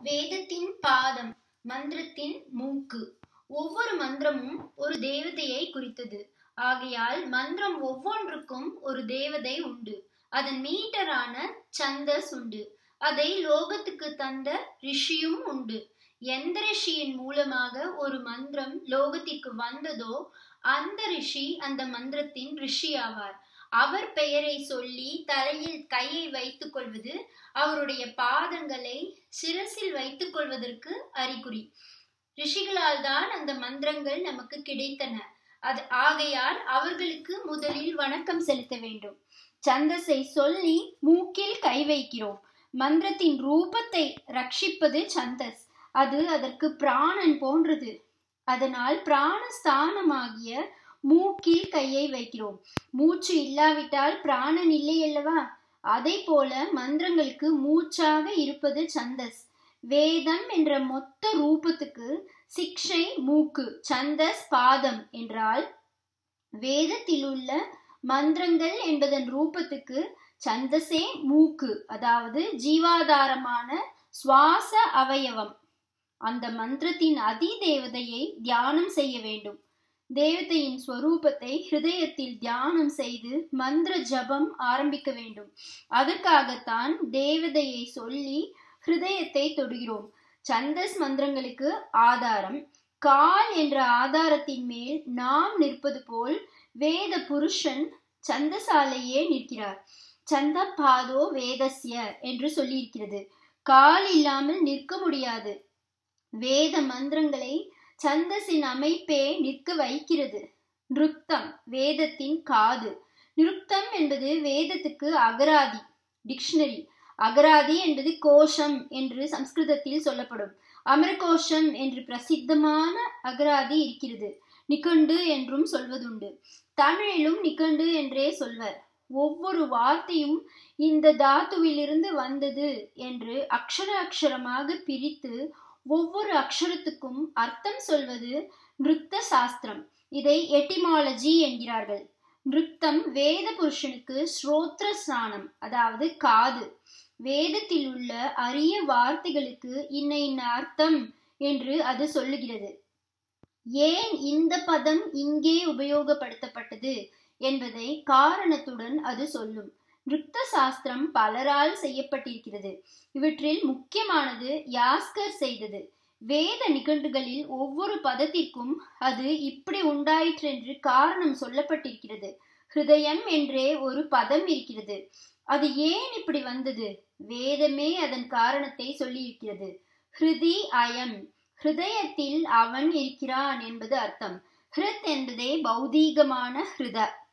வேதத்தின் பாதம் மந்திரத்தின் மூக்கு ஒவ்வொரு மந்திரமும் ஒரு தேவதையை குறித்தது ஆகையால் மந்திரம் ஒவ்வொன்றுக்கும் ஒரு தேவதை உண்டு அதன் மீட்டரான சந்தஸ் உண்டு அதை லோகத்துக்கு தந்த ரிஷியும் உண்டு எந்த ரிஷியின் மூலமாக ஒரு மந்திரம் லோகத்திற்கு வந்ததோ அந்த ரிஷி அந்த மந்திரத்தின் ரிஷி ஆவார் அவர் பெயரை சொல்லி தலையில் கையை வைத்துக் கொள்வது அவருடைய பாதங்களை சிரசில் வைத்துக் கொள்வதற்கு அறிகுறி ரிஷிகளால் தான் அந்த மந்திரங்கள் நமக்கு கிடைத்தன அது ஆகையால் அவர்களுக்கு முதலில் வணக்கம் செலுத்த வேண்டும் சந்தஸை சொல்லி மூக்கில் கை வைக்கிறோம் மந்திரத்தின் ரூபத்தை ரட்சிப்பது சந்தஸ் அது அதற்கு பிராணன் போன்றது அதனால் பிராணஸ்தானமாகிய மூக்கில் கையை வைக்கிறோம் மூச்சு இல்லாவிட்டால் பிராணன் இல்லை அல்லவா அதை போல மந்திரங்களுக்கு மூச்சாக இருப்பது சந்தஸ் வேதம் என்ற மொத்த ரூபத்துக்கு சிக்ஷை மூக்கு சந்தஸ் பாதம் என்றால் வேதத்தில் உள்ள மந்திரங்கள் என்பதன் ரூபத்துக்கு சந்தசே மூக்கு அதாவது ஜீவாதாரமான சுவாச அவயவம் அந்த மந்திரத்தின் அதி தேவதையை தியானம் செய்ய வேண்டும் தேவதையின் ஸ்வரூபத்தை ஹிருதயத்தில் தியானம் செய்து மந்திர ஜபம் ஆரம்பிக்க வேண்டும் அதற்காகத்தான் தேவதையை சொல்லி ஹிருதயத்தை தொடுகிறோம் சந்தஸ் மந்திரங்களுக்கு ஆதாரம் கால் என்ற ஆதாரத்தின் மேல் நாம் நிற்பது போல் வேத புருஷன் சந்தசாலையே நிற்கிறார் சந்த பாதோ வேதஸ்ய என்று சொல்லியிருக்கிறது கால் இல்லாமல் நிற்க முடியாது வேத மந்திரங்களை சந்தஸின் அமைப்பே நிற்க வைக்கிறது நிருக்தம் வேதத்தின் காது நிருக்தம் என்பது வேதத்துக்கு அகராதி டிக்ஷனரி அகராதி என்பது கோஷம் என்று சம்ஸ்கிருதத்தில் சொல்லப்படும் அமரகோஷம் என்று பிரசித்தமான அகராதி இருக்கிறது நிகண்டு என்றும் சொல்வதுண்டு தமிழிலும் நிகண்டு என்றே சொல்வர் ஒவ்வொரு வார்த்தையும் இந்த தாத்துவிலிருந்து வந்தது என்று அக்ஷர அக்ஷரமாக பிரித்து ஒவ்வொரு அக்ஷரத்துக்கும் அர்த்தம் சொல்வது நிருத்த சாஸ்திரம் இதை எட்டிமாலஜி என்கிறார்கள் நிருத்தம் வேத புருஷனுக்கு ஸ்ரோத்ர ஸ்நானம் அதாவது காது வேதத்தில் உள்ள அரிய வார்த்தைகளுக்கு இன்ன இன்ன அர்த்தம் என்று அது சொல்லுகிறது ஏன் இந்த பதம் இங்கே உபயோகப்படுத்தப்பட்டது என்பதை காரணத்துடன் அது சொல்லும் நிருத்த சாஸ்திரம் பலரால் செய்யப்பட்டிருக்கிறது இவற்றில் முக்கியமானது யாஸ்கர் செய்தது வேத நிகண்டுகளில் ஒவ்வொரு பதத்திற்கும் அது இப்படி உண்டாயிற்று என்று காரணம் சொல்லப்பட்டிருக்கிறது ஹிருதயம் என்றே ஒரு பதம் இருக்கிறது அது ஏன் இப்படி வந்தது வேதமே அதன் காரணத்தை சொல்லியிருக்கிறது ஹிருதி அயம் ஹிருதயத்தில் அவன் இருக்கிறான் என்பது அர்த்தம் ஹிருத் என்பதே பௌதீகமான ஹிருத